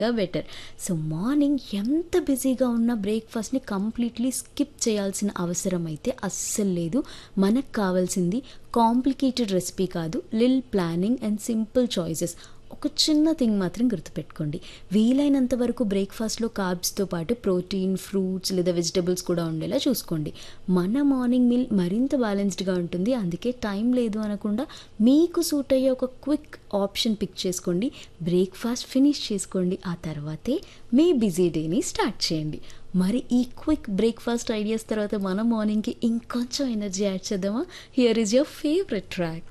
better so morning ఎంత బిజీగా ఉన్న బ్రేక్ఫాస్ట్ని కంప్లీట్లీ స్కిప్ చేయాల్సిన అవసరం అయితే అస్సలు లేదు మనకు కావాల్సింది కాంప్లికేటెడ్ రెసిపీ కాదు lil planning and simple choices ఒక చిన్న థింగ్ మాత్రం గుర్తుపెట్టుకోండి వీలైనంత వరకు బ్రేక్ఫాస్ట్లో కార్బ్స్తో పాటు ప్రోటీన్ ఫ్రూట్స్ లేదా వెజిటబుల్స్ కూడా ఉండేలా చూసుకోండి మన మార్నింగ్ మీల్ మరింత బ్యాలెన్స్డ్గా ఉంటుంది అందుకే టైం లేదు అనకుండా మీకు సూట్ అయ్యే ఒక క్విక్ ఆప్షన్ పిక్ చేసుకోండి బ్రేక్ఫాస్ట్ ఫినిష్ చేసుకోండి ఆ తర్వాతే మీ బిజీ డేని స్టార్ట్ చేయండి మరి ఈ క్విక్ బ్రేక్ఫాస్ట్ ఐడియాస్ తర్వాత మన మార్నింగ్కి ఇంకొంచెం ఎనర్జీ యాడ్ చేద్దామా here is your favourite track